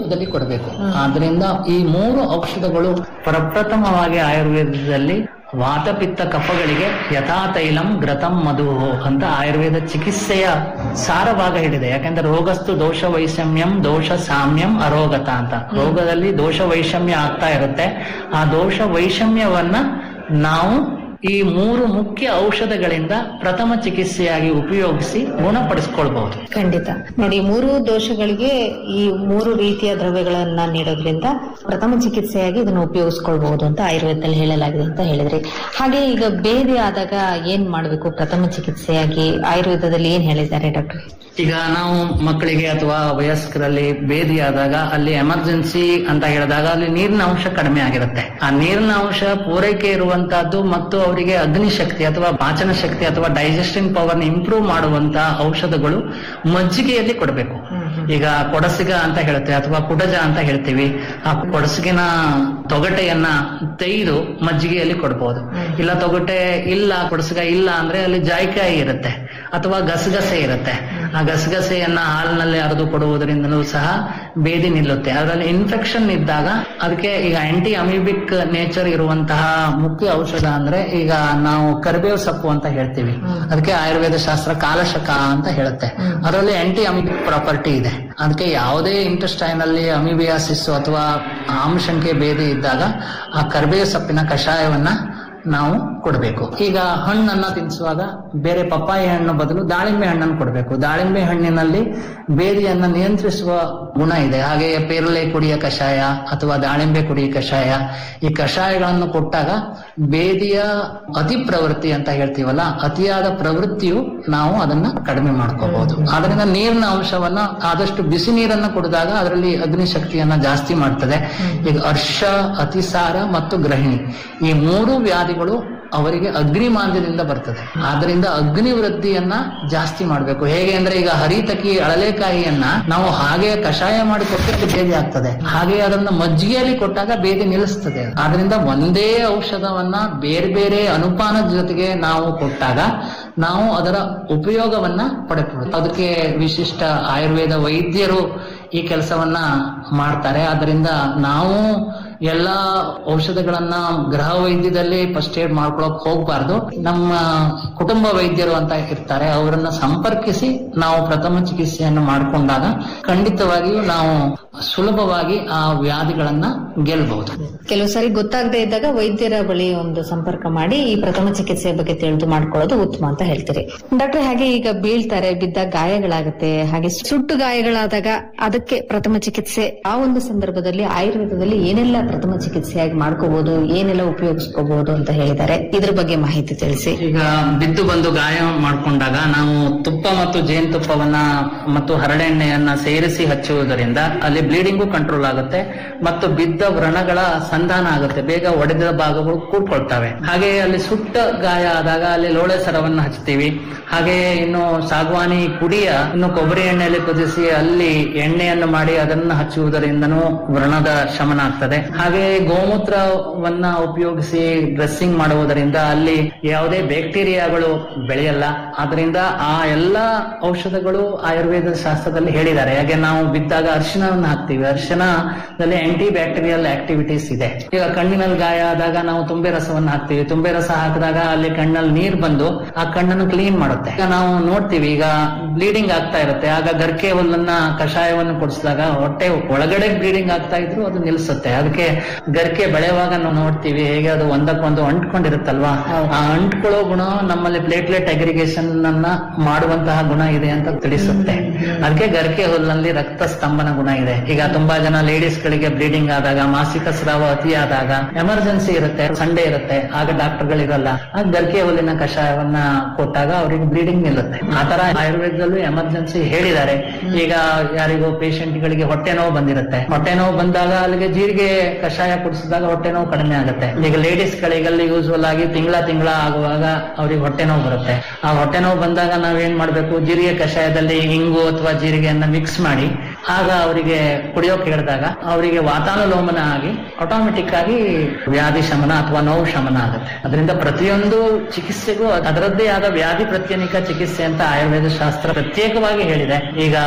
ರೂಪದಲ್ಲಿ ಕೊಡಬೇಕು ಆದ್ರಿಂದ ಈ ಮೂರು ಔಷಧಗಳು ಪ್ರಪ್ರಥಮವಾಗಿ ಆಯುರ್ವೇದದಲ್ಲಿ ವಾತಪಿತ್ತ ಕಫಗಳಿಗೆ ಯಥಾತೈಲಂ ಗ್ರತಂ ಮಧು ಅಂತ ಆಯುರ್ವೇದ ಚಿಕಿತ್ಸೆಯ ಸಾರಭಾಗ ಹಿಡಿದೆ ಯಾಕಂದ್ರೆ ರೋಗಸ್ತು ದೋಷ ವೈಷಮ್ಯಂ ದೋಷ ಸಾಮ್ಯಂ ಅರೋಗತ ಅಂತ ರೋಗದಲ್ಲಿ ದೋಷ ವೈಷಮ್ಯ ಆಗ್ತಾ ಇರುತ್ತೆ ಆ ದೋಷ ವೈಷಮ್ಯವನ್ನ ನಾವು ಈ ಮೂರು ಮುಖ್ಯ ಔಷಧಗಳಿಂದ ಪ್ರಥಮ ಚಿಕಿತ್ಸೆಯಾಗಿ ಉಪಯೋಗಿಸಿ ಗುಣಪಡಿಸ್ಕೊಳ್ಬಹುದು ಖಂಡಿತ ನೋಡಿ ಮೂರು ದೋಷಗಳಿಗೆ ಈ ಮೂರು ರೀತಿಯ ದ್ರವ್ಯಗಳನ್ನ ನೀಡೋದ್ರಿಂದ ಪ್ರಥಮ ಚಿಕಿತ್ಸೆಯಾಗಿ ಇದನ್ನು ಉಪಯೋಗಿಸ್ಕೊಳ್ಬಹುದು ಅಂತ ಆಯುರ್ವೇದದಲ್ಲಿ ಹೇಳಲಾಗಿದೆ ಅಂತ ಹೇಳಿದ್ರಿ ಹಾಗೆ ಈಗ ಬೇದಿ ಆದಾಗ ಏನ್ ಮಾಡಬೇಕು ಪ್ರಥಮ ಚಿಕಿತ್ಸೆಯಾಗಿ ಆಯುರ್ವೇದದಲ್ಲಿ ಏನ್ ಹೇಳಿದ್ದಾರೆ ಡಾಕ್ಟರ್ ಈಗ ನಾವು ಮಕ್ಕಳಿಗೆ ಅಥವಾ ವಯಸ್ಕರಲ್ಲಿ ಬೇದಿ ಆದಾಗ ಅಲ್ಲಿ ಎಮರ್ಜೆನ್ಸಿ ಅಂತ ಹೇಳಿದಾಗ ಅಲ್ಲಿ ನೀರಿನ ಅಂಶ ಕಡಿಮೆ ಆಗಿರುತ್ತೆ ಆ ನೀರಿನ ಅಂಶ ಪೂರೈಕೆ ಇರುವಂತಹದ್ದು ಮತ್ತು ಅವರಿಗೆ ಅಗ್ನಿಶಕ್ತಿ ಅಥವಾ ಪಾಚನ ಶಕ್ತಿ ಅಥವಾ ಡೈಜೆಸ್ಟಿಂಗ್ ಪವರ್ ಇಂಪ್ರೂವ್ ಮಾಡುವಂತ ಔಷಧಗಳು ಮಜ್ಜಿಗೆಯಲ್ಲಿ ಕೊಡಬೇಕು ಈಗ ಕೊಡಸಿಗ ಅಂತ ಹೇಳ್ತೇವೆ ಅಥವಾ ಕುಡಜ ಅಂತ ಹೇಳ್ತೀವಿ ಆ ಕೊಡಸಿಗಿನ ತೊಗಟೆಯನ್ನ ತೆಗೆದು ಮಜ್ಜಿಗೆಯಲ್ಲಿ ಕೊಡಬಹುದು ಇಲ್ಲ ತೊಗಟೆ ಇಲ್ಲ ಕೊಡಸಿಗ ಇಲ್ಲ ಅಂದ್ರೆ ಅಲ್ಲಿ ಜಾಯಿಕಾಯಿ ಇರುತ್ತೆ ಅಥವಾ ಗಸಗಸೆ ಇರುತ್ತೆ ಆ ಗಸಗಸೆಯನ್ನ ಹಾಲಿನಲ್ಲಿ ಅರೆದು ಕೊಡುವುದರಿಂದಲೂ ಸಹ ಬೇದಿ ನಿಲ್ಲುತ್ತೆ ಅದರಲ್ಲಿ ಇನ್ಫೆಕ್ಷನ್ ಇದ್ದಾಗ ಅದಕ್ಕೆ ಈಗ ಆಂಟಿ ಅಮೀಬಿಕ್ ನೇಚರ್ ಇರುವಂತಹ ಮುಖ್ಯ ಔಷಧ ಅಂದ್ರೆ ಈಗ ನಾವು ಕರಿಬೇವು ಸೊಪ್ಪು ಅಂತ ಹೇಳ್ತೀವಿ ಅದಕ್ಕೆ ಆಯುರ್ವೇದ ಶಾಸ್ತ್ರ ಕಾಲಶಕ ಅಂತ ಹೇಳುತ್ತೆ ಅದರಲ್ಲಿ ಆಂಟಿ ಅಮೀಬಿಕ್ ಪ್ರಾಪರ್ಟಿ ಇದೆ ಅದಕ್ಕೆ ಯಾವುದೇ ಇಂಟೆಸ್ಟೈನ್ ಅಲ್ಲಿ ಅಮಿಬಿಯಾಸಿಸ್ ಅಥವಾ ಆಮಶಂಕೆ ಬೇದಿ ಇದ್ದಾಗ ಆ ಕರಿಬೇವು ಸೊಪ್ಪಿನ ಕಷಾಯವನ್ನ ನಾವು ಕೊಡಬೇಕು ಈಗ ಹಣ್ಣನ್ನ ತಿನ್ನಿಸುವಾಗ ಬೇರೆ ಪಪ್ಪಾಯಿ ಹಣ್ಣು ಬದಲು ದಾಳಿಂಬೆ ಹಣ್ಣನ್ನು ಕೊಡಬೇಕು ದಾಳಿಂಬೆ ಹಣ್ಣಿನಲ್ಲಿ ಬೇದಿಯನ್ನ ನಿಯಂತ್ರಿಸುವ ಗುಣ ಇದೆ ಹಾಗೆಯೇ ಪೇರಲೆ ಕುಡಿಯ ಕಷಾಯ ಅಥವಾ ದಾಳಿಂಬೆ ಕುಡಿಯ ಕಷಾಯ ಈ ಕಷಾಯಗಳನ್ನು ಕೊಟ್ಟಾಗ ಬೇದಿಯ ಅತಿ ಪ್ರವೃತ್ತಿ ಅಂತ ಹೇಳ್ತೀವಲ್ಲ ಅತಿಯಾದ ಪ್ರವೃತ್ತಿಯು ನಾವು ಅದನ್ನ ಕಡಿಮೆ ಮಾಡ್ಕೋಬಹುದು ಆದ್ರಿಂದ ನೀರಿನ ಅಂಶವನ್ನ ಆದಷ್ಟು ಬಿಸಿ ನೀರನ್ನ ಕುಡಿದಾಗ ಅದರಲ್ಲಿ ಅಗ್ನಿ ಶಕ್ತಿಯನ್ನ ಜಾಸ್ತಿ ಮಾಡ್ತದೆ ಈಗ ಹರ್ಷ ಅತಿಸಾರ ಮತ್ತು ಗ್ರಹಿಣಿ ಈ ಮೂರು ವ್ಯಾಧಿಗಳು ಅವರಿಗೆ ಅಗ್ನಿ ಮಾರ್ಗದಿಂದ ಬರ್ತದೆ ಆದ್ರಿಂದ ಅಗ್ನಿ ವೃದ್ಧಿಯನ್ನ ಜಾಸ್ತಿ ಮಾಡಬೇಕು ಹೇಗೆ ಅಂದ್ರೆ ಈಗ ಹರಿತಕಿ ಅಳಲೆಕಾಯಿಯನ್ನ ನಾವು ಹಾಗೆ ಕಷಾಯ ಮಾಡಿ ಕೊಟ್ಟರೆ ಅದು ಬೇದಿ ಆಗ್ತದೆ ಹಾಗೆ ಅದನ್ನ ಮಜ್ಜಿಗೆಯಲ್ಲಿ ಕೊಟ್ಟಾಗ ಬೇದಿ ನಿಲ್ಲಿಸ್ತದೆ ಆದ್ರಿಂದ ಒಂದೇ ಔಷಧವನ್ನ ಬೇರೆ ಬೇರೆ ಅನುಪಾನದ ಜೊತೆಗೆ ನಾವು ಕೊಟ್ಟಾಗ ನಾವು ಅದರ ಉಪಯೋಗವನ್ನ ಪಡೆಬಹುದು ಅದಕ್ಕೆ ವಿಶಿಷ್ಟ ಆಯುರ್ವೇದ ವೈದ್ಯರು ಈ ಕೆಲಸವನ್ನ ಮಾಡ್ತಾರೆ ಅದರಿಂದ ನಾವು ಎಲ್ಲಾ ಔಷಧಗಳನ್ನ ಗೃಹ ವೈದ್ಯದಲ್ಲಿ ಫಸ್ಟ್ ಏಡ್ ಮಾಡ್ಕೊಳಕ್ ಹೋಗ್ಬಾರ್ದು ನಮ್ಮ ಕುಟುಂಬ ವೈದ್ಯರು ಅಂತ ಇರ್ತಾರೆ ಅವರನ್ನ ಸಂಪರ್ಕಿಸಿ ನಾವು ಪ್ರಥಮ ಚಿಕಿತ್ಸೆಯನ್ನು ಮಾಡಿಕೊಂಡಾಗ ಖಂಡಿತವಾಗಿಯೂ ನಾವು ಸುಲಭವಾಗಿ ಆ ವ್ಯಾಧಿಗಳನ್ನ ಗೆಲ್ಬಹುದು ಕೆಲವು ಸಾರಿ ಗೊತ್ತಾಗದೇ ಇದ್ದಾಗ ವೈದ್ಯರ ಬಳಿ ಒಂದು ಸಂಪರ್ಕ ಮಾಡಿ ಈ ಪ್ರಥಮ ಚಿಕಿತ್ಸೆ ಬಗ್ಗೆ ತಿಳಿದು ಮಾಡ್ಕೊಳ್ಳೋದು ಉತ್ತಮ ಅಂತ ಹೇಳ್ತೀರಿ ಡಾಕ್ಟರ್ ಹಾಗೆ ಈಗ ಬೀಳ್ತಾರೆ ಬಿದ್ದಾಗ ಗಾಯಗಳಾಗುತ್ತೆ ಹಾಗೆ ಸುಟ್ಟು ಗಾಯಗಳಾದಾಗ ಅದಕ್ಕೆ ಪ್ರಥಮ ಚಿಕಿತ್ಸೆ ಆ ಒಂದು ಸಂದರ್ಭದಲ್ಲಿ ಆಯುರ್ವೇದದಲ್ಲಿ ಏನೆಲ್ಲ ಪ್ರಥಮ ಚಿಕಿತ್ಸೆಯಾಗಿ ಮಾಡ್ಕೋಬಹುದು ಏನೆಲ್ಲ ಉಪಯೋಗಿಸ್ಕೋಬಹುದು ಅಂತ ಹೇಳಿದ್ದಾರೆ ಇದ್ರ ಬಗ್ಗೆ ಮಾಹಿತಿ ತಿಳಿಸಿ ಈಗ ಬಿದ್ದು ಬಂದು ಗಾಯ ಮಾಡ್ಕೊಂಡಾಗ ನಾವು ತುಪ್ಪ ಮತ್ತು ಜೇನುತುಪ್ಪವನ್ನ ಮತ್ತು ಹರಳೆಣ್ಣೆಯನ್ನ ಸೇರಿಸಿ ಹಚ್ಚುವುದರಿಂದ ಅಲ್ಲಿ ಬ್ಲೀಡಿಂಗು ಕಂಟ್ರೋಲ್ ಆಗುತ್ತೆ ಮತ್ತು ಬಿದ್ದ ವ್ರಣಗಳ ಸಂಧಾನ ಆಗುತ್ತೆ ಬೇಗ ಒಡೆದ ಭಾಗಗಳು ಕೂಡ್ಕೊಳ್ತವೆ ಹಾಗೆ ಅಲ್ಲಿ ಸುಟ್ಟ ಗಾಯ ಆದಾಗ ಅಲ್ಲಿ ಲೋಳೆ ಸರವನ್ನು ಹಚ್ತೀವಿ ಹಾಗೆ ಇನ್ನು ಸಾಗವಾನಿ ಕುಡಿಯ ಇನ್ನು ಕೊಬ್ಬರಿ ಎಣ್ಣೆಯಲ್ಲಿ ಕುದಿಸಿ ಅಲ್ಲಿ ಎಣ್ಣೆಯನ್ನು ಮಾಡಿ ಅದನ್ನ ಹಚ್ಚುವುದರಿಂದನೂ ವ್ರಣದ ಶಮನ ಆಗ್ತದೆ ಹಾಗೆ ಗೋಮೂತ್ರವನ್ನ ಉಪಯೋಗಿಸಿ ಡ್ರೆಸ್ಸಿಂಗ್ ಮಾಡುವುದರಿಂದ ಅಲ್ಲಿ ಯಾವುದೇ ಬ್ಯಾಕ್ಟೀರಿಯಾಗಳು ಬೆಳೆಯಲ್ಲ ಆದ್ರಿಂದ ಆ ಎಲ್ಲಾ ಔಷಧಗಳು ಆಯುರ್ವೇದ ಶಾಸ್ತ್ರದಲ್ಲಿ ಹೇಳಿದ್ದಾರೆ ಹಾಗೆ ನಾವು ಬಿದ್ದಾಗ ಅರಿಶಿಣವನ್ನು ಹಾಕ್ತಿವಿ ಅರಿಶಿಣದಲ್ಲಿ ಆಂಟಿ ಬ್ಯಾಕ್ಟೀರಿಯಲ್ ಆಕ್ಟಿವಿಟೀಸ್ ಇದೆ ಈಗ ಕಣ್ಣಿನಲ್ಲಿ ಗಾಯ ಆದಾಗ ನಾವು ತುಂಬೆ ರಸವನ್ನು ಹಾಕ್ತಿವಿ ತುಂಬೆ ರಸ ಹಾಕಿದಾಗ ಅಲ್ಲಿ ಕಣ್ಣಲ್ಲಿ ನೀರ್ ಬಂದು ಆ ಕಣ್ಣನ್ನು ಕ್ಲೀನ್ ಮಾಡುತ್ತೆ ಈಗ ನಾವು ನೋಡ್ತೀವಿ ಈಗ ಬ್ಲೀಡಿಂಗ್ ಆಗ್ತಾ ಇರುತ್ತೆ ಆಗ ಗರ್ಕೆ ಹುಲ್ಲನ್ನ ಕಷಾಯವನ್ನು ಕೊಡಿಸಿದಾಗ ಹೊಟ್ಟೆ ಒಳಗಡೆ ಬ್ಲೀಡಿಂಗ್ ಆಗ್ತಾ ಇದ್ರು ಅದು ನಿಲ್ಲಿಸುತ್ತೆ ಅದಕ್ಕೆ ಗರ್ಕೆ ಬೆಳೆಯುವಾಗ ನಾವು ನೋಡ್ತೀವಿ ಹೇಗೆ ಅದು ಒಂದಕ್ಕೊಂದು ಅಂಟ್ಕೊಂಡಿರುತ್ತಲ್ವಾ ಆ ಅಂಟ್ಕೊಳ್ಳೋ ಗುಣ ನಮ್ಮಲ್ಲಿ ಪ್ಲೇಟ್ಲೆಟ್ ಅಗ್ರಿಗೇಷನ್ ಅನ್ನ ಮಾಡುವಂತಹ ಗುಣ ಇದೆ ಅಂತ ತಿಳಿಸುತ್ತೆ ಅದಕ್ಕೆ ಗರ್ಕೆ ಹುಲ್ಲಿನಲ್ಲಿ ರಕ್ತ ಸ್ತಂಭನ ಗುಣ ಇದೆ ಈಗ ತುಂಬಾ ಜನ ಲೇಡೀಸ್ ಗಳಿಗೆ ಬ್ಲೀಡಿಂಗ್ ಆದಾಗ ಮಾಸಿಕ ಸ್ರಾವ ಅತಿ ಆದಾಗ ಎಮರ್ಜೆನ್ಸಿ ಇರುತ್ತೆ ಸಂಡೇ ಇರುತ್ತೆ ಆಗ ಡಾಕ್ಟರ್ ಗಳಿರಲ್ಲ ಆಗ ಗರ್ಕೆ ಹುಲ್ಲಿನ ಕಷಾಯವನ್ನ ಕೊಟ್ಟಾಗ ಅವರಿಗೆ ಬ್ಲೀಡಿಂಗ್ ನಿಲ್ಲುತ್ತೆ ಆತರ ಆಯುರ್ವೇದದಲ್ಲೂ ಎಮರ್ಜೆನ್ಸಿ ಹೇಳಿದ್ದಾರೆ ಈಗ ಯಾರಿಗೂ ಪೇಷಂಟ್ ಗಳಿಗೆ ಹೊಟ್ಟೆ ನೋವು ಬಂದಿರುತ್ತೆ ಹೊಟ್ಟೆ ನೋವು ಬಂದಾಗ ಅಲ್ಲಿಗೆ ಜೀರಿಗೆ ಕಷಾಯ ಕುಡಿಸಿದಾಗ ಹೊಟ್ಟೆ ನೋವು ಕಡಿಮೆ ಆಗುತ್ತೆ ಈಗ ಲೇಡೀಸ್ ಗಳಿಗಲ್ಲಿ ಯೂಸ್ವಲ್ ಆಗಿ ತಿಂಗಳ ತಿಂಗಳ ಆಗುವಾಗ ಅವ್ರಿಗೆ ಹೊಟ್ಟೆ ನೋವು ಬರುತ್ತೆ ಆ ಹೊಟ್ಟೆ ನೋವು ಬಂದಾಗ ನಾವೇನ್ ಮಾಡ್ಬೇಕು ಜೀರಿಗೆ ಕಷಾಯದಲ್ಲಿ ಹಿಂಗು ಅಥವಾ ಜೀರಿಗೆಯನ್ನ ಮಿಕ್ಸ್ ಮಾಡಿ ಆಗ ಅವರಿಗೆ ಕುಡಿಯೋಕೆ ಹೇಳಿದಾಗ ಅವರಿಗೆ ವಾತಾನುಲೋಮನ ಆಗಿ ಆಟೋಮೆಟಿಕ್ ಆಗಿ ವ್ಯಾಧಿ ಶಮನ ಅಥವಾ ನೋವು ಶಮನ ಆಗುತ್ತೆ ಅದರಿಂದ ಪ್ರತಿಯೊಂದು ಚಿಕಿತ್ಸೆಗೂ ಅದರದ್ದೇ ಆದ ವ್ಯಾಧಿ ಪ್ರತ್ಯೇಕ ಚಿಕಿತ್ಸೆ ಅಂತ ಆಯುರ್ವೇದ ಶಾಸ್ತ್ರ ಪ್ರತ್ಯೇಕವಾಗಿ ಹೇಳಿದೆ ಈಗ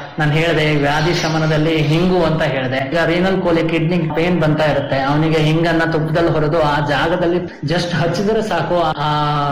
ನಾನು ಹೇಳಿದೆ ವ್ಯಾಧಿ ಶಮನದಲ್ಲಿ ಹಿಂಗು ಅಂತ ಹೇಳಿದೆ ಈಗ ರೀನಲ್ ಕೋಲಿ ಕಿಡ್ನಿ ಪೇನ್ ಬಂತಾ ಇರುತ್ತೆ ಅವನಿಗೆ ಹಿಂಗನ್ನ ತುಪ್ಪದಲ್ಲಿ ಹೊರದು ಆ ಜಾಗದಲ್ಲಿ ಜಸ್ಟ್ ಹಚ್ಚಿದ್ರೆ ಸಾಕು ಆ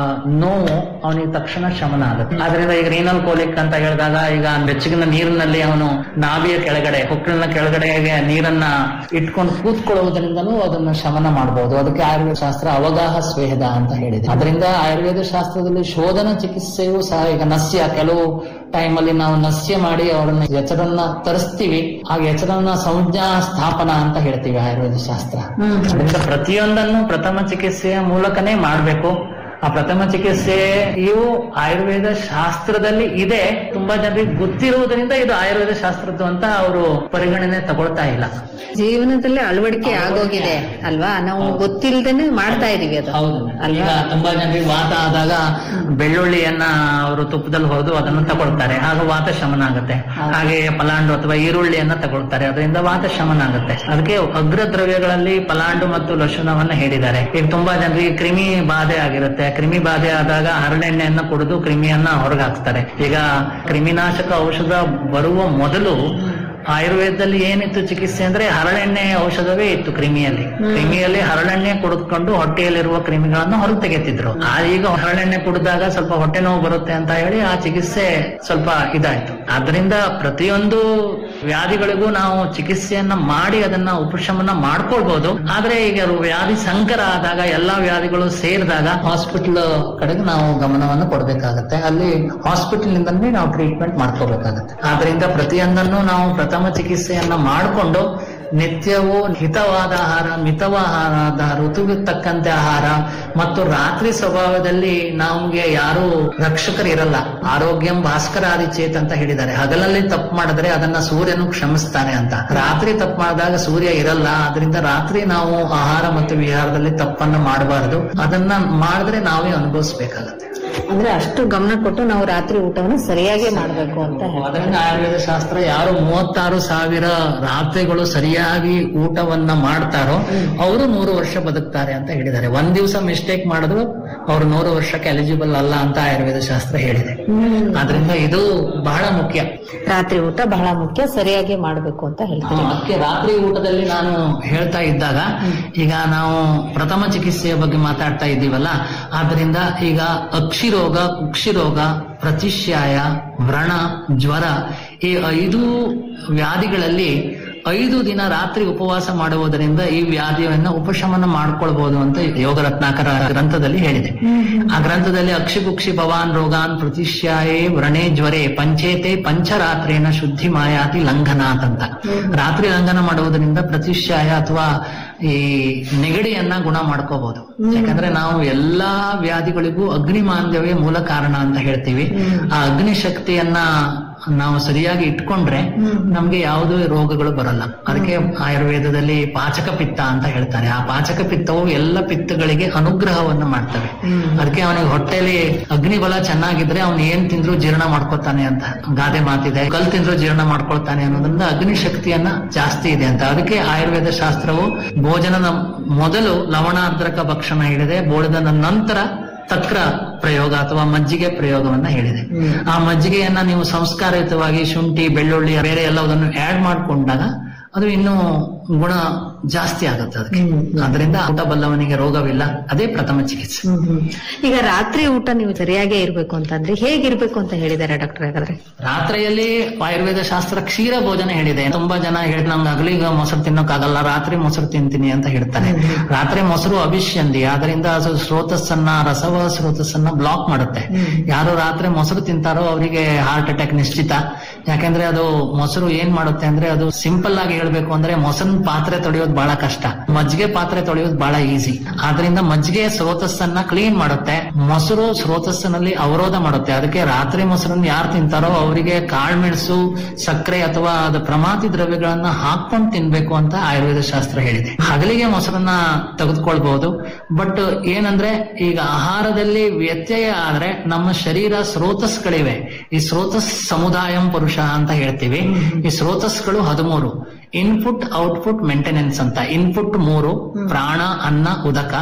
ನೋವು ಅವನಿಗೆ ತಕ್ಷಣ ಶಮನ ಆಗುತ್ತೆ ಆದ್ರಿಂದ ಈಗ ರೀನಲ್ ಕೋಲಿಕ್ ಅಂತ ಹೇಳಿದಾಗ ಈಗ ಬೆಚ್ಚಗಿನ ನೀರಿನಲ್ಲಿ ಅವನು ನಾಭಿಯ ಕೆಳಗಡೆ ಹೊಕ್ಕಳಿನ ಕೆಳಗಡೆಗೆ ನೀರನ್ನ ಇಟ್ಕೊಂಡು ಕೂತ್ಕೊಳ್ಳುವುದರಿಂದಲೂ ಅದನ್ನ ಶಮನ ಮಾಡಬಹುದು ಅದಕ್ಕೆ ಆಯುರ್ವೇದ ಶಾಸ್ತ್ರ ಅವಗಾಹ ಸ್ವೇದ ಅಂತ ಹೇಳಿದೆ ಅದರಿಂದ ಆಯುರ್ವೇದ ಶಾಸ್ತ್ರದಲ್ಲಿ ಶೋಧನ ಚಿಕಿತ್ಸೆಯೂ ಸಹ ಈಗ ನಸ್ಯ ಕೆಲವು ಟೈಮ್ ಅಲ್ಲಿ ನಾವು ನಸ್ಯ ಮಾಡಿ ಅವರನ್ನ ಎಚರನ್ನ ತರಿಸ್ತೀವಿ ಆ ಎಚರನ್ನ ಸಂಜ್ಞಾ ಸ್ಥಾಪನ ಅಂತ ಹೇಳ್ತೀವಿ ಆಯುರ್ವೇದ ಶಾಸ್ತ್ರ ಅದರಿಂದ ಪ್ರತಿಯೊಂದನ್ನು ಪ್ರಥಮ ಚಿಕಿತ್ಸೆಯ ಮೂಲಕನೇ ಮಾಡಬೇಕು ಆ ಪ್ರಥಮ ಚಿಕಿತ್ಸೆಯು ಆಯುರ್ವೇದ ಶಾಸ್ತ್ರದಲ್ಲಿ ಇದೆ ತುಂಬಾ ಜನರಿಗೆ ಗೊತ್ತಿರುವುದರಿಂದ ಇದು ಆಯುರ್ವೇದ ಶಾಸ್ತ್ರದ್ದು ಅಂತ ಅವರು ಪರಿಗಣನೆ ತಗೊಳ್ತಾ ಇಲ್ಲ ಜೀವನದಲ್ಲಿ ಅಳವಡಿಕೆ ಆಗೋಗಿದೆ ಅಲ್ವಾ ನಾವು ಗೊತ್ತಿಲ್ದೇನೆ ಮಾಡ್ತಾ ಇದೀವಿ ಅದು ಹೌದು ಈಗ ಅಲ್ವಾ ತುಂಬಾ ಜನರಿಗೆ ವಾತ ಆದಾಗ ಬೆಳ್ಳುಳ್ಳಿಯನ್ನ ಅವರು ತುಪ್ಪದಲ್ಲಿ ಹೊಡೆದು ಅದನ್ನು ತಗೊಳ್ತಾರೆ ಆಗ ವಾತ ಶಮನ ಆಗುತ್ತೆ ಹಾಗೆ ಪಲಾಂಡು ಅಥವಾ ಈರುಳ್ಳಿಯನ್ನ ತಗೊಳ್ತಾರೆ ಅದರಿಂದ ವಾತ ಶಮನ ಆಗುತ್ತೆ ಅದಕ್ಕೆ ಅಗ್ರ ದ್ರವ್ಯಗಳಲ್ಲಿ ಪಲಾಂಡು ಮತ್ತು ಲಶುನವನ್ನ ಹೇಳಿದ್ದಾರೆ ಈಗ ತುಂಬಾ ಜನರಿಗೆ ಕ್ರಿಮಿ ಬಾಧೆ ಆಗಿರುತ್ತೆ ಕ್ರಿಮಿ ಬಾಧೆ ಆದಾಗ ಹರಳೆಣ್ಣೆಯನ್ನ ಕುಡಿದು ಕ್ರಿಮಿಯನ್ನ ಹೊರಗೆ ಹಾಕ್ತಾರೆ ಈಗ ಕ್ರಿಮಿನಾಶಕ ಔಷಧ ಬರುವ ಮೊದಲು ಆಯುರ್ವೇದದಲ್ಲಿ ಏನಿತ್ತು ಚಿಕಿತ್ಸೆ ಅಂದ್ರೆ ಹರಳೆಣ್ಣೆ ಔಷಧವೇ ಇತ್ತು ಕ್ರಿಮಿಯಲ್ಲಿ ಕ್ರಿಮಿಯಲ್ಲಿ ಹರಳೆಣ್ಣೆ ಕುಡಿದ್ಕೊಂಡು ಹೊಟ್ಟೆಯಲ್ಲಿರುವ ಕ್ರಿಮಿಗಳನ್ನು ಹೊರಗೆ ತೆಗೆತಿದ್ರು ಆ ಈಗ ಹರಳೆಣ್ಣೆ ಕುಡಿದಾಗ ಸ್ವಲ್ಪ ಹೊಟ್ಟೆ ನೋವು ಬರುತ್ತೆ ಅಂತ ಹೇಳಿ ಆ ಚಿಕಿತ್ಸೆ ಸ್ವಲ್ಪ ಇದಾಯ್ತು ಆದ್ರಿಂದ ಪ್ರತಿಯೊಂದು ವ್ಯಾಧಿಗಳಿಗೂ ನಾವು ಚಿಕಿತ್ಸೆಯನ್ನ ಮಾಡಿ ಅದನ್ನ ಉಪಶಮನ ಮಾಡ್ಕೊಳ್ಬಹುದು ಆದ್ರೆ ಈಗ ಅದು ವ್ಯಾಧಿ ಸಂಕರ ಆದಾಗ ಎಲ್ಲಾ ವ್ಯಾಧಿಗಳು ಸೇರಿದಾಗ ಹಾಸ್ಪಿಟಲ್ ಕಡೆಗೆ ನಾವು ಗಮನವನ್ನು ಕೊಡಬೇಕಾಗತ್ತೆ ಅಲ್ಲಿ ಹಾಸ್ಪಿಟಲ್ ನಿಂದಲೇ ನಾವು ಟ್ರೀಟ್ಮೆಂಟ್ ಮಾಡ್ಕೋಬೇಕಾಗತ್ತೆ ಆದ್ರಿಂದ ಪ್ರತಿಯೊಂದನ್ನು ನಾವು ಪ್ರಥಮ ಚಿಕಿತ್ಸೆಯನ್ನ ಮಾಡಿಕೊಂಡು ನಿತ್ಯವೂ ಹಿತವಾದ ಆಹಾರ ಮಿತವಾದ ಋತುವಿಗೆ ತಕ್ಕಂತೆ ಆಹಾರ ಮತ್ತು ರಾತ್ರಿ ಸ್ವಭಾವದಲ್ಲಿ ನಮ್ಗೆ ಯಾರು ರಕ್ಷಕರು ಇರಲ್ಲ ಆರೋಗ್ಯಂ ಭಾಸ್ಕರಾದಿ ಚೇತ್ ಅಂತ ಹೇಳಿದ್ದಾರೆ ಹಗಲಲ್ಲಿ ತಪ್ಪು ಮಾಡಿದ್ರೆ ಅದನ್ನ ಸೂರ್ಯನು ಕ್ಷಮಿಸ್ತಾನೆ ಅಂತ ರಾತ್ರಿ ತಪ್ಪು ಮಾಡಿದಾಗ ಸೂರ್ಯ ಇರಲ್ಲ ಅದರಿಂದ ರಾತ್ರಿ ನಾವು ಆಹಾರ ಮತ್ತು ವಿಹಾರದಲ್ಲಿ ತಪ್ಪನ್ನ ಮಾಡಬಾರದು ಅದನ್ನ ಮಾಡಿದ್ರೆ ನಾವೇ ಅನುಭವಿಸ್ಬೇಕಾಗತ್ತೆ ಅಂದ್ರೆ ಅಷ್ಟು ಗಮನ ಕೊಟ್ಟು ನಾವು ರಾತ್ರಿ ಊಟವನ್ನು ಸರಿಯಾಗಿ ಮಾಡ್ಬೇಕು ಅಂತ ಹೇಳ್ತಾರೆ ಅದರಿಂದ ಆಯುರ್ವೇದ ಶಾಸ್ತ್ರ ಯಾರು ಮೂವತ್ತಾರು ಸಾವಿರ ರಾತ್ರಿಗಳು ಸರಿಯಾಗಿ ಊಟವನ್ನ ಮಾಡ್ತಾರೋ ಅವರು ನೂರು ವರ್ಷ ಬದುಕ್ತಾರೆ ಅಂತ ಹೇಳಿದ್ದಾರೆ ಒಂದ್ ದಿವಸ ಮಿಸ್ಟೇಕ್ ಮಾಡಿದ್ರು ಅವರು ನೂರು ವರ್ಷಕ್ಕೆ ಎಲಿಜಿಬಲ್ ಅಲ್ಲ ಅಂತ ಆಯುರ್ವೇದ ಶಾಸ್ತ್ರ ಹೇಳಿದೆ ಆದ್ರಿಂದ ಇದು ಬಹಳ ಮುಖ್ಯ ರಾತ್ರಿ ಊಟ ಬಹಳ ಮುಖ್ಯ ಸರಿಯಾಗಿ ಮಾಡ್ಬೇಕು ಅಂತ ಹೇಳ್ತಾರೆ ಅದಕ್ಕೆ ರಾತ್ರಿ ಊಟದಲ್ಲಿ ನಾನು ಹೇಳ್ತಾ ಇದ್ದಾಗ ಈಗ ನಾವು ಪ್ರಥಮ ಚಿಕಿತ್ಸೆಯ ಬಗ್ಗೆ ಮಾತಾಡ್ತಾ ಇದ್ದೀವಲ್ಲ ಆದ್ರಿಂದ ಈಗ ಅಕ್ಷಿರೋಗ ಕುಕ್ಷಿರೋಗ ಪ್ರತಿಶ್ಯಾಯ ವ್ರಣ ಜ್ವರ ಈ ಐದು ವ್ಯಾಧಿಗಳಲ್ಲಿ ಐದು ದಿನ ರಾತ್ರಿ ಉಪವಾಸ ಮಾಡುವುದರಿಂದ ಈ ವ್ಯಾಧಿಯನ್ನ ಉಪಶಮನ ಮಾಡ್ಕೊಳ್ಬಹುದು ಅಂತ ಯೋಗ ರತ್ನಾಕರ ಗ್ರಂಥದಲ್ಲಿ ಹೇಳಿದೆ ಆ ಗ್ರಂಥದಲ್ಲಿ ಅಕ್ಷಿಗುಕ್ಷಿ ಭವಾನ್ ರೋಗಾನ್ ಪ್ರತಿಶ್ಯಾಯೇ ವ್ರಣೆ ಜ್ವರೆ ಪಂಚೇತೆ ಪಂಚರಾತ್ರೇನ ಶುದ್ಧಿ ಮಾಯಾತಿ ಲಂಘನಾತ್ ಅಂತ ರಾತ್ರಿ ಲಂಘನ ಮಾಡುವುದರಿಂದ ಪ್ರತಿಶ್ಯಾಯ ಅಥವಾ ಈ ನೆಗಡಿಯನ್ನ ಗುಣ ಮಾಡ್ಕೋಬಹುದು ಯಾಕಂದ್ರೆ ನಾವು ಎಲ್ಲಾ ವ್ಯಾಧಿಗಳಿಗೂ ಅಗ್ನಿ ಮಾಂದ್ಯವೇ ಮೂಲ ಕಾರಣ ಅಂತ ಹೇಳ್ತೀವಿ ಆ ಅಗ್ನಿ ಶಕ್ತಿಯನ್ನ ನಾವು ಸರಿಯಾಗಿ ಇಟ್ಕೊಂಡ್ರೆ ನಮ್ಗೆ ಯಾವುದೇ ರೋಗಗಳು ಬರಲ್ಲ ಅದಕ್ಕೆ ಆಯುರ್ವೇದದಲ್ಲಿ ಪಾಚಕ ಪಿತ್ತ ಅಂತ ಹೇಳ್ತಾರೆ ಆ ಪಾಚಕ ಪಿತ್ತವು ಎಲ್ಲ ಪಿತ್ತಗಳಿಗೆ ಅನುಗ್ರಹವನ್ನ ಮಾಡ್ತವೆ ಅದಕ್ಕೆ ಅವನಿಗೆ ಹೊಟ್ಟೆಲಿ ಅಗ್ನಿಬಲ ಚೆನ್ನಾಗಿದ್ರೆ ಅವನು ಏನ್ ತಿಂದ್ರು ಜೀರ್ಣ ಮಾಡ್ಕೊತಾನೆ ಅಂತ ಗಾದೆ ಮಾತಿದೆ ಕಲ್ ತಿಂದ್ರು ಜೀರ್ಣ ಮಾಡ್ಕೊಳ್ತಾನೆ ಅನ್ನೋದ್ರಿಂದ ಅಗ್ನಿ ಶಕ್ತಿಯನ್ನ ಜಾಸ್ತಿ ಇದೆ ಅಂತ ಅದಕ್ಕೆ ಆಯುರ್ವೇದ ಶಾಸ್ತ್ರವು ಭೋಜನದ ಮೊದಲು ಲವಣಾರ್ದ್ರಕ ಭಕ್ಷಣ ಹಿಡಿದೆ ಭೋಜನದ ನಂತರ ತಕ್ರ ಪ್ರಯೋಗ ಅಥವಾ ಮಜ್ಜಿಗೆ ಪ್ರಯೋಗವನ್ನ ಹೇಳಿದೆ ಆ ಮಜ್ಜಿಗೆಯನ್ನ ನೀವು ಸಂಸ್ಕಾರಯುತವಾಗಿ ಶುಂಠಿ ಬೆಳ್ಳುಳ್ಳಿ ಬೇರೆ ಎಲ್ಲದನ್ನು ಆಡ್ ಮಾಡ್ಕೊಂಡಾಗ ಅದು ಇನ್ನೂ ಗುಣ ಜಾಸ್ತಿ ಆಗುತ್ತೆ ಅದಕ್ಕೆ ಅದರಿಂದ ಊಟ ಬಲ್ಲವನಿಗೆ ರೋಗವಿಲ್ಲ ಅದೇ ಪ್ರಥಮ ಚಿಕಿತ್ಸೆ ಹ್ಮ್, ಹ್ಮ್. ಈಗ ರಾತ್ರಿ ಊಟ ನೀವು ಸರಿಯಾಗೇ ಇರ್ಬೇಕು ಅಂತಂದ್ರೆ ಹೇಗಿರ್ಬೇಕು ಅಂತ ಹೇಳಿದ್ದಾರೆ ಡಾಕ್ಟರ್ ಹಾಗಾದ್ರೆ ರಾತ್ರಿಯಲ್ಲಿ ಆಯುರ್ವೇದ ಶಾಸ್ತ್ರ ಕ್ಷೀರ ಭೋಜನ ಹೇಳಿದೆ ತುಂಬಾ ಜನ ಹೇಳಿ ನಮ್ಗೆ ಹಗಲಿಗ ಮೊಸರು ತಿನ್ನೋಕ್ಕಾಗಲ್ಲ ರಾತ್ರಿ ಮೊಸರು ತಿಂತೀನಿ ಅಂತ ಹೇಳ್ತಾರೆ ರಾತ್ರಿ ಮೊಸರು ಅಭಿಷ್ಯಂದಿ ಆದ್ರಿಂದ ಅದು ಸ್ರೋತಸ್ಸನ್ನ ರಸವ ಸ್ರೋತಸ್ಸನ್ನ ಬ್ಲಾಕ್ ಮಾಡುತ್ತೆ ಯಾರು ರಾತ್ರಿ ಮೊಸರು ತಿಂತಾರೋ ಅವರಿಗೆ ಹಾರ್ಟ್ ಅಟ್ಯಾಕ್ ನಿಶ್ಚಿತ ಯಾಕಂದ್ರೆ ಅದು ಮೊಸರು ಏನ್ ಮಾಡುತ್ತೆ ಅಂದ್ರೆ ಅದು ಸಿಂಪಲ್ ಆಗಿ ಹೇಳ್ಬೇಕು ಅಂದ್ರೆ ಮೊಸರಿನ ಪಾತ್ರೆ ತೊಳೆಯೋದು ಬಹಳ ಕಷ್ಟ ಮಜ್ಜಿಗೆ ಪಾತ್ರೆ ತೊಳೆಯೋದು ಬಹಳ ಈಸಿ ಆದ್ರಿಂದ ಮಜ್ಜಿಗೆ ಸ್ರೋತಸ್ಸನ್ನ ಕ್ಲೀನ್ ಮಾಡುತ್ತೆ ಮೊಸರು ಸ್ರೋತಸ್ಸಿನಲ್ಲಿ ಅವರೋಧ ಮಾಡುತ್ತೆ ಅದಕ್ಕೆ ರಾತ್ರಿ ಮೊಸರನ್ನ ಯಾರು ತಿಂತಾರೋ ಅವರಿಗೆ ಕಾಳ್ಮೆಣಸು ಸಕ್ಕರೆ ಅಥವಾ ಅದು ಪ್ರಮಾತಿ ದ್ರವ್ಯಗಳನ್ನ ಹಾಕೊಂಡು ತಿನ್ಬೇಕು ಅಂತ ಆಯುರ್ವೇದ ಶಾಸ್ತ್ರ ಹೇಳಿದೆ ಹಗಲಿಗೆ ಮೊಸರನ್ನ ತೆಗೆದುಕೊಳ್ಬಹುದು ಬಟ್ ಏನಂದ್ರೆ ಈಗ ಆಹಾರದಲ್ಲಿ ವ್ಯತ್ಯಯ ಆದ್ರೆ ನಮ್ಮ ಶರೀರ ಸ್ರೋತಸ್ಗಳಿವೆ ಈ ಸ್ರೋತಸ್ ಸಮುದಾಯಂ ಪುರುಷ ಅಂತ ಹೇಳ್ತೀವಿ ಈ ಸ್ರೋತಸ್ಗಳು ಹದಿಮೂರು ಇನ್ಪುಟ್ ಔಟ್ಪುಟ್ ಮೇಂಟೆನೆನ್ಸ್ ಅಂತ ಇನ್ಪುಟ್ ಮೂರು ಪ್ರಾಣ ಅನ್ನ ಉದಕ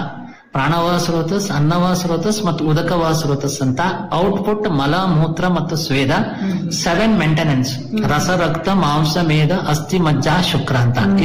ಪ್ರಾಣವ ಸ್ರೋತಸ್ ಅನ್ನವ ಸ್ರೋತಸ್ ಮತ್ತು ಉದಕವ ಸ್ರೋತಸ್ ಅಂತ ಔಟ್ಪುಟ್ ಮಲ ಮೂತ್ರ ಮತ್ತು ಸ್ವೇದ ಸೆವೆನ್ ಮೇಂಟೆನೆನ್ಸ್ ರಸ ರಕ್ತ ಮಾಂಸ ಮೇದ ಅಸ್ಥಿ ಮಜ್ಜ ಶುಕ್ರ ಅಂತ